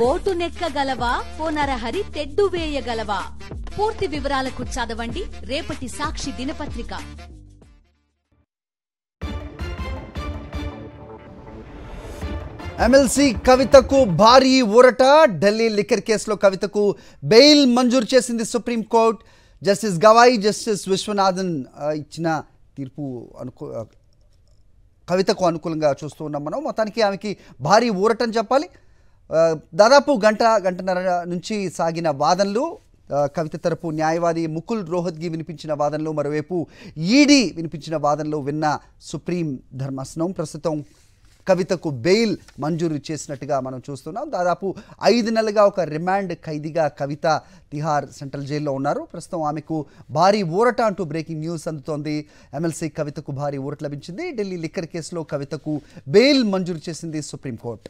boat నెక్కగలవా ఓ నరహరి తెడ్డు వేయగలవా పూర్తి వివరాలకు చదవండి రేపటి సాక్షి దినపత్రిక ఎమ్మెల్సీ కవితకు భారీ ఊరట ఢిల్లీ లిక్కర్ కేసులో కవితకు బెయిల్ మంజూరు చేసింది supreme court justice Gavai justice Viswanathan ఆ, ఇచ్చిన తీర్పు అనుకూ ఆ, కవితకు అనుకూలంగా చూస్తూ ఉన్నాం మనం మొత్తానికి ఆమెకి భారీ ఊరటని చెప్పాలి ఆ, దాదాపు గంట గంటన్నర నుంచి సాగిన వాదనలు ఆ, కవిత తరపు న్యాయవాది ముకుల్ రోహత్గి వినిపించిన వాదనలు మరోవైపు ఈడీ వినిపించిన వాదనలు విన్న సుప్రీం ధర్మాసనం ప్రస్తుతం కవితకు బెయిల్ మంజూరు చేసినట్టుగా మనం చూస్తున్నాం దాదాపు ఐదు నెలలుగా ఒక రిమాండ్ ఖైదీగా కవిత తిహార్ సెంట్రల్ జైల్లో ఉన్నారు ప్రస్తుతం ఆమెకు భారీ ఊరట అంటూ బ్రేకింగ్ న్యూస్ అందుతోంది ఎమ్మెల్సీ కవితకు భారీ ఊరట లభించింది ఢిల్లీ లిక్కర్ కేసులో కవితకు బెయిల్ మంజూరు చేసింది సుప్రీంకోర్టు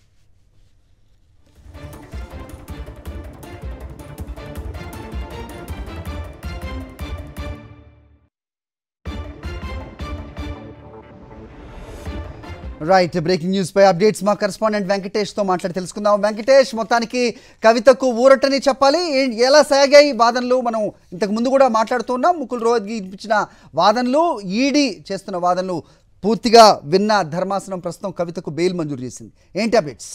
రైట్ బ్రేకింగ్ న్యూస్ పై అప్డేట్స్ మా కరెస్పాండెంట్ వెంకటేష్ తో మాట్లాడి తెలుసుకుందాం వెంకటేష్ మొత్తానికి కవితకు ఊరటని చెప్పాలి ఏ- ఎలా సాగాయి వాదనలు మనం ఇంతకు ముందు కూడా మాట్లాడుతున్నాం ముకుల్ రోహత్గి ఇచ్చిన వాదనలు ఈడీ చేస్తున్న వాదనలు పూర్తిగా విన్న ధర్మాసనం ప్రస్తుతం కవితకు బెయిల్ మంజూరు చేసింది ఏంటి అప్డేట్స్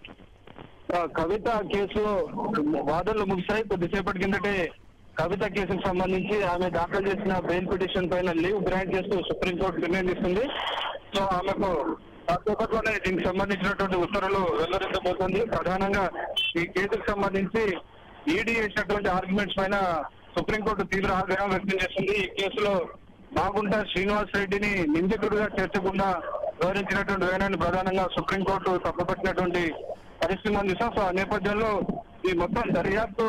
ఆ, కవిత కేసులో వాదనలు ముగిశాయి కొద్దిసేపటి కిందటే కవిత కేసుకు సంబంధించి ఆమె దాఖలు చేసిన బెయిల్ పిటిషన్ పైన లీవ్ గ్రాంట్ చేస్తూ సుప్రీంకోర్టు నిర్ణయం తీసుకుంది సో ఆమెకు కాసేపట్లోనే దీనికి సంబంధించినటువంటి ఉత్తర్వులు వెల్లడించబోతుంది ప్రధానంగా ఈ కేసుకు సంబంధించి ఈడీ చేసినటువంటి ఆర్గ్యుమెంట్స్ పైన సుప్రీంకోర్టు తీవ్ర ఆగ్రహం వ్యక్తం చేస్తుంది ఈ కేసులో మాగుంట శ్రీనివాస్ రెడ్డిని నిందితుడిగా చేర్చకుండా వివరించినటువంటి వేణాన్ని ప్రధానంగా సుప్రీంకోర్టు తప్పుపట్టినటువంటి పరిస్థితి మనం చూసాం సో ఆ నేపథ్యంలో ఈ మొత్తం దర్యాప్తు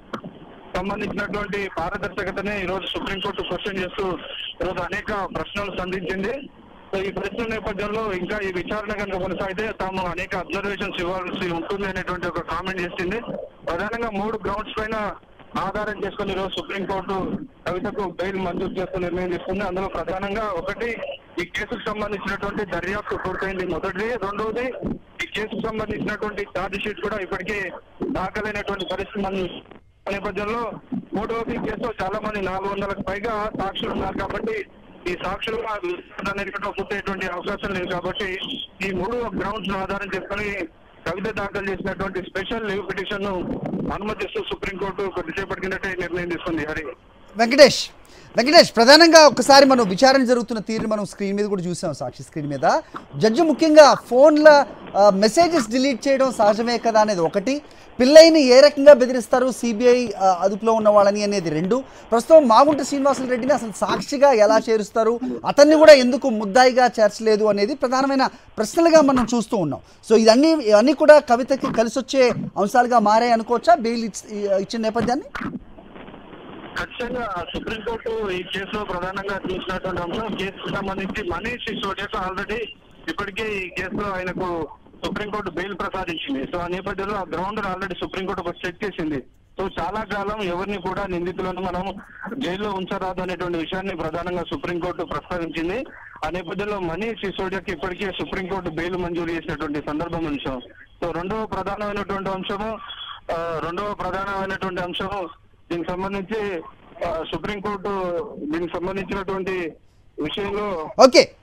సంబంధించినటువంటి పారదర్శకతనే ఈ రోజు సుప్రీంకోర్టు క్వశ్చన్ చేస్తూ ఈరోజు అనేక ప్రశ్నలు సంధించింది సో ఈ ప్రశ్న నేపథ్యంలో ఇంకా ఈ విచారణ కనుక కొనసాగితే తాము అనేక అబ్జర్వేషన్స్ ఇవ్వాల్సి ఉంటుంది అనేటువంటి ఒక కామెంట్ చేసింది ప్రధానంగా మూడు గ్రౌండ్స్ పైన ఆధారం చేసుకుని ఈరోజు సుప్రీంకోర్టు కవితకు బెయిల్ మంజూరు చేస్తూ నిర్ణయం తీసుకుంది అందులో ప్రధానంగా ఒకటి ఈ కేసుకు సంబంధించినటువంటి దర్యాప్తు పూర్తయింది మొదటిది రెండవది ఈ కేసుకు సంబంధించినటువంటి ఛార్జ్ షీట్ కూడా ఇప్పటికే దాఖలైనటువంటి పరిస్థితి మనం ఈ నేపథ్యంలో మూడవది కేసులో చాలా మంది నాలుగు వందలకు పైగా సాక్షులు ఉన్నారు కాబట్టి ఈ సాక్షులు అనేది కూడా పూర్తయ్యేటువంటి అవకాశం లేదు కాబట్టి ఈ మూడు గ్రౌండ్స్ ఆధారం చేసుకుని కవిత దాఖలు చేసినటువంటి స్పెషల్ లీవ్ పిటిషన్ ను అనుమతిస్తూ సుప్రీంకోర్టు కొద్దిసేపటి కిందటే నిర్ణయం తీసుకుంది హరి వెంకటేష్ వెంకటేష్ ప్రధానంగా ఒకసారి మనం విచారణ జరుగుతున్న తీరుని మనం స్క్రీన్ మీద కూడా చూసాం సాక్షి స్క్రీన్ మీద జడ్జి ముఖ్యంగా ఫోన్ల మెసేజెస్ డిలీట్ చేయడం సహజమే కదా అనేది ఒకటి పిల్లైని ఏ రకంగా బెదిరిస్తారు సిబిఐ అదుపులో ఉన్న వాళ్ళని అనేది రెండు ప్రస్తుతం మాగుంట శ్రీనివాసులు రెడ్డిని అసలు సాక్షిగా ఎలా చేరుస్తారు అతన్ని కూడా ఎందుకు ముద్దాయిగా చేర్చలేదు అనేది ప్రధానమైన ప్రశ్నలుగా మనం చూస్తూ ఉన్నాం సో ఇదన్నీ ఇవన్నీ కూడా కవితకి కలిసి వచ్చే అంశాలుగా మారాయి అనుకోవచ్చా బెయిల్ ఇచ్- ఇచ్చిన నేపథ్యాన్ని ఖచ్చితంగా సుప్రీంకోర్టు ఈ కేసులో ప్రధానంగా చూసినటువంటి అంశం కేసుకు సంబంధించి మనీష్ సిసోడియాకు ఆల్రెడీ ఇప్పటికే ఈ కేసులో ఆయనకు సుప్రీంకోర్టు బెయిల్ ప్రసాదించింది సో ఆ నేపథ్యంలో ఆ గ్రౌండ్ ఆల్రెడీ సుప్రీంకోర్టు ఒక చెక్ చేసింది సో చాలా కాలం ఎవరిని కూడా నిందితులను మనం జైల్లో ఉంచరాదు అనేటువంటి విషయాన్ని ప్రధానంగా సుప్రీంకోర్టు ప్రస్తావించింది ఆ నేపథ్యంలో మనీష్ సిసోడియాకి ఇప్పటికే సుప్రీంకోర్టు బెయిల్ మంజూరు చేసినటువంటి సందర్భం అంశం సో రెండవ ప్రధానమైనటువంటి అంశము ఆ, రెండవ ప్రధానమైనటువంటి అంశము దీనికి సంబంధించి ఆ, సుప్రీంకోర్టు దీనికి సంబంధించినటువంటి విషయంలో ఓకే